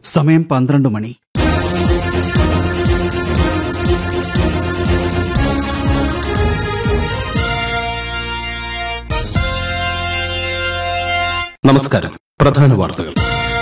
സമയം പന്ത്രണ്ട് മണി നമസ്കാരം പ്രധാന വാർത്തകൾ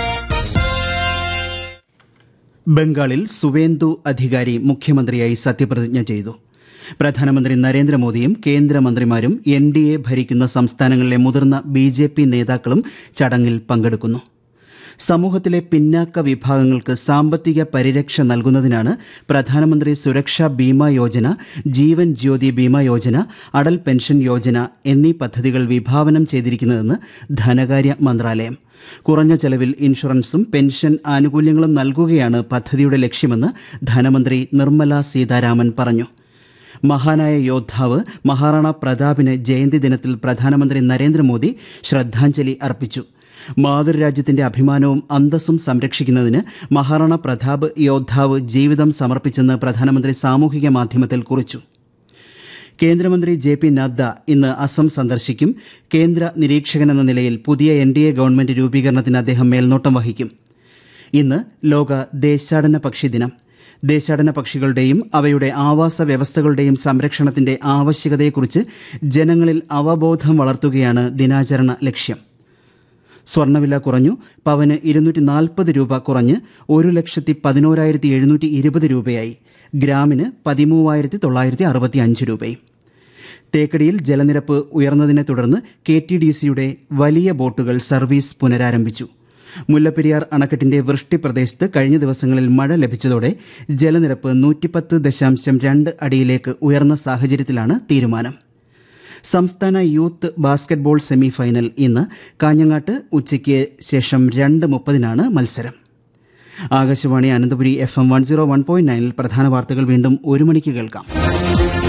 ബംഗാളിൽ സുവേന്ദു അധികാരി മുഖ്യമന്ത്രിയായി സത്യപ്രതിജ്ഞ ചെയ്തു പ്രധാനമന്ത്രി നരേന്ദ്രമോദിയും കേന്ദ്രമന്ത്രിമാരും എൻ ഡി എ ഭരിക്കുന്ന സംസ്ഥാനങ്ങളിലെ മുതിർന്ന ബി ജെ പി നേതാക്കളും ചടങ്ങിൽ പങ്കെടുക്കുന്നു സമൂഹത്തിലെ പിന്നാക്ക വിഭാഗങ്ങൾക്ക് സാമ്പത്തിക പരിരക്ഷ നൽകുന്നതിനാണ് പ്രധാനമന്ത്രി സുരക്ഷാ ബീമ യോജന ജീവൻ ജ്യോതി ബീമ യോജന അടൽ പെൻഷൻ യോജന എന്നീ പദ്ധതികൾ വിഭാവനം ചെയ്തിരിക്കുന്നതെന്ന് ധനകാര്യ മന്ത്രാലയം കുറഞ്ഞ ചെലവിൽ ഇൻഷുറൻസും പെൻഷൻ ആനുകൂല്യങ്ങളും നൽകുകയാണ് പദ്ധതിയുടെ ലക്ഷ്യമെന്ന് ധനമന്ത്രി നിർമ്മല സീതാരാമൻ പറഞ്ഞു മഹാനായ യോദ്ധാവ് മഹാറാണ പ്രതാപിന് ജയന്തി ദിനത്തിൽ പ്രധാനമന്ത്രി നരേന്ദ്രമോദി ശ്രദ്ധാഞ്ജലി അർപ്പിച്ചു മാതൃരാജ്യത്തിന്റെ അഭിമാനവും അന്തസ്സും സംരക്ഷിക്കുന്നതിന് മഹാറാണ പ്രതാപ് യോദ്ധാവ് ജീവിതം സമർപ്പിച്ചെന്ന് പ്രധാനമന്ത്രി സാമൂഹിക മാധ്യമത്തിൽ കുറിച്ചു കേന്ദ്രമന്ത്രി ജെ പി നദ്ദ ഇന്ന് അസം സന്ദർശിക്കും കേന്ദ്ര നിരീക്ഷകൻ എന്ന നിലയിൽ പുതിയ എൻ ഡി എ ഗവൺമെന്റ് രൂപീകരണത്തിന് അദ്ദേഹം മേൽനോട്ടം വഹിക്കും ഇന്ന് ലോക ദേശാടന പക്ഷി ദിനം ദേശാടന പക്ഷികളുടെയും അവയുടെ ആവാസ വ്യവസ്ഥകളുടെയും സംരക്ഷണത്തിന്റെ ആവശ്യകതയെക്കുറിച്ച് ജനങ്ങളിൽ അവബോധം വളർത്തുകയാണ് ദിനാചരണ ലക്ഷ്യം സ്വർണ്ണവില കുറഞ്ഞു പവന് ഇരുന്നൂറ്റി നാൽപ്പത് രൂപ കുറഞ്ഞ് ഒരു ലക്ഷത്തി പതിനോരായിരത്തി എഴുന്നൂറ്റി ഇരുപത് രൂപയായി ഗ്രാമിന് പതിമൂവായിരത്തി തൊള്ളായിരത്തി അറുപത്തി അഞ്ച് രൂപയും തേക്കടിയിൽ ജലനിരപ്പ് ഉയർന്നതിനെ തുടർന്ന് കെ ടി ഡി സിയുടെ വലിയ ബോട്ടുകൾ സർവീസ് പുനരാരംഭിച്ചു മുല്ലപ്പെരിയാർ അണക്കെട്ടിന്റെ വൃഷ്ടി പ്രദേശത്ത് കഴിഞ്ഞ ദിവസങ്ങളിൽ മഴ ലഭിച്ചതോടെ ജലനിരപ്പ് നൂറ്റിപ്പത്ത് ദശാംശം രണ്ട് അടിയിലേക്ക് ഉയർന്ന സാഹചര്യത്തിലാണ് തീരുമാനം സംസ്ഥാന യൂത്ത് ബാസ്കറ്റ്ബോൾ സെമി ഫൈനൽ ഇന്ന് കാഞ്ഞങ്ങാട്ട് ഉച്ചയ്ക്ക് ശേഷം രണ്ട് മുപ്പതിനാണ് മത്സരം Akashvani Ananthapuri F M one zero one point നയനിൽ പ്രധാന വാർത്തകൾ വീണ്ടും ഒരു മണിക്ക് കേൾക്കാം